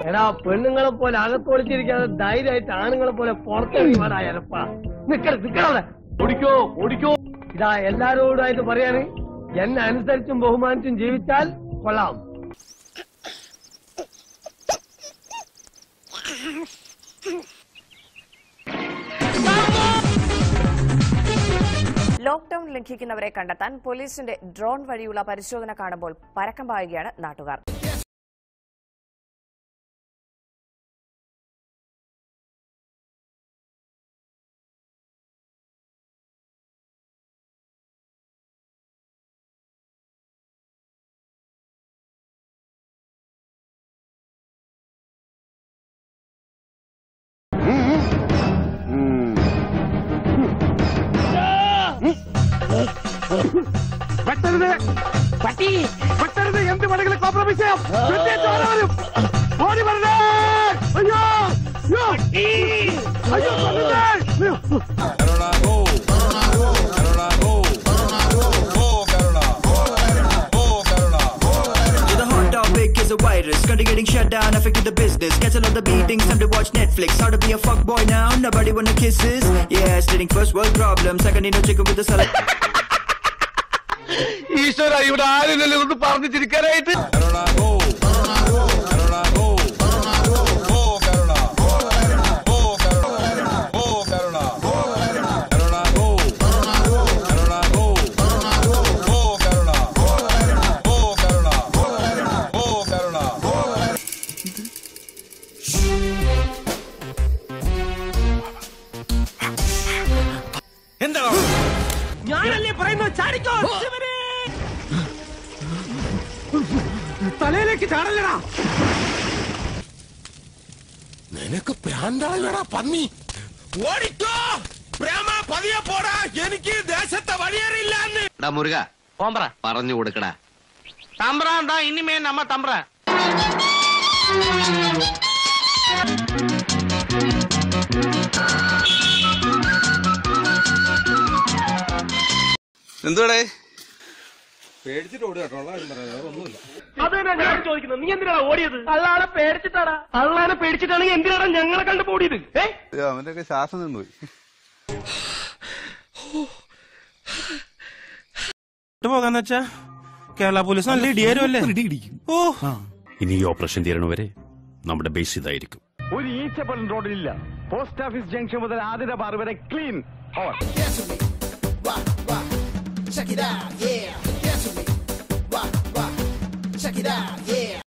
എടാ പെണ്ണുങ്ങളെ പോലെ അകത്തൊളിച്ചിരിക്കാതെ ധൈര്യമായിട്ട് ആണുങ്ങളെ പോലെ പുറത്തിറങ്ങി വേടായാലപ്പാ നിക്കട നിക്കടവിടെ ഓടിക്കോ ഓടിക്കോ ഇതാ എല്ലാരോടായിട്ട് പറയാണ് എന്നെ അനുസരിച്ചും ബഹുമാനിച്ചും ജീവിച്ചാൽ കൊള്ളാം ലോക്ഡൌൺ ലംഘിക്കുന്നവരെ കണ്ടെത്താൻ പോലീസിന്റെ ഡ്രോൺ വഴിയുള്ള പരിശോധന കാണുമ്പോൾ പരക്കം പായുകയാണ് നാട്ടുകാർ വെട്ടരുത് പട്ടി വെട്ടരുത് എന്ത് വേണമെങ്കിലും കോംപ്രമൈസ് ചെയ്യാം വെട്ടിയ ചോര വരും ഓടി വരണേ അയ്യോ അയ്യോ അയ്യോ കൊല്ലണ്ടേ. അയ്യോ The hot topic is a virus, country getting shut down, affecting the business. Cancel all the meetings, time to watch Netflix. How to be a fuck boy now? Nobody wanna kiss this. Yeah, stating first world problems. Second, need no chicken with the salad. ഈശ്വര ഇവിടെ ആരില്ലല്ലോ ഒന്ന് പറഞ്ഞു ചിരിക്കാനായിട്ട് ഞാനല്ലേ പറയുന്നത് ചാടിക്കോ തലയിലേക്ക് ചാടല്ലടാ നിനക്ക് പ്രാന്താളടാ പന്നി ഓടിക്കോ പ്രേമ പതിയെ പോടാ എനിക്ക് ദേശത്തെ വഴിയേറിയില്ല എടാ മുരുക ഓമ്പ്ര പറഞ്ഞു കൊടുക്കടാ തമ്പ്രാൻ தான் இனிமே நம்ம தம்புறேன் എന്തുവാടേ അതന്നെ ഞാൻ ചോദിക്കുന്നത് നീ എന്തിനാണ് ഓടിയത് അള്ളാനെ പേടിച്ചിട്ടാടാ അള്ളാനെ പേടിച്ചിട്ടാണെങ്കിൽ എന്തിനാണ് ഞങ്ങളെ കണ്ടു ഓടിയത് ഏ അവന്റെയൊക്കെ ശ്വാസം നിന്നുപോയി പോകാന്ന് വെച്ചാ കേരള പോലീസ് നല്ല ഇടിയാരുമല്ലേ ഓ ഇനി ഈ ഓപ്പറേഷൻ തീരണവരെ നമ്മുടെ ബേസ് ഇതായിരിക്കും ഒരു ഈച്ച പോലും റോഡിലില്ല പോസ്റ്റ് ഓഫീസ് ജംഗ്ഷൻ മുതൽ ആതിര ബാർ വരെ clean Check it out, yeah. Dance with me. Wah, wah. Check it out, yeah.